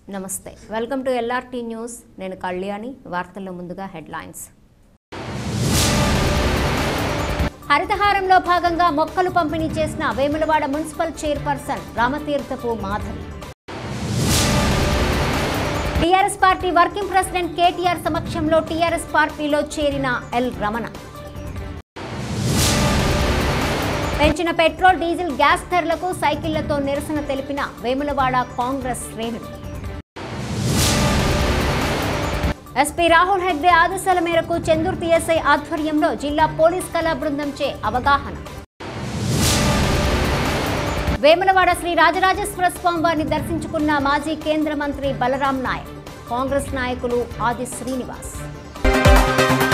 నమస్తే welcome to LRT news నేను కళ్యాణి వార్తల్లో ముందుగా హెడ్లైన్స్ హరితహారంలో భాగంగా మొక్కలు పంపిణీ చేసిన Vemulawada municipal chairperson Ramatheerthapu Madhavi TRS party working president KTR సమక్షంలో టీఆర్ఎస్ పార్టీలో చేరిన ఎల్ రమణ పెంచిన పెట్రోల్ డీజిల్ గ్యాస్ ధరలకు సైకిళ్లతో నిరసన తెలిపిన వేములవాడ కాంగ్రెస్ శ్రేణులు ఎస్పీ రాహుల్ హెగ్డే ఆదేశాల మేరకు చందుర్తి ఎస్ఐ ఆధ్వర్యంలో జిల్లా పోలీస్ కళా బృందంచే అవగాహన వేములవాడ శ్రీ రాజరాజేశ్వర స్వామి వారిని దర్శించుకున్న మాజీ కేంద్ర మంత్రి బలరాం నాయక్ కాంగ్రెస్ నాయకులు ఆది శ్రీనివాస్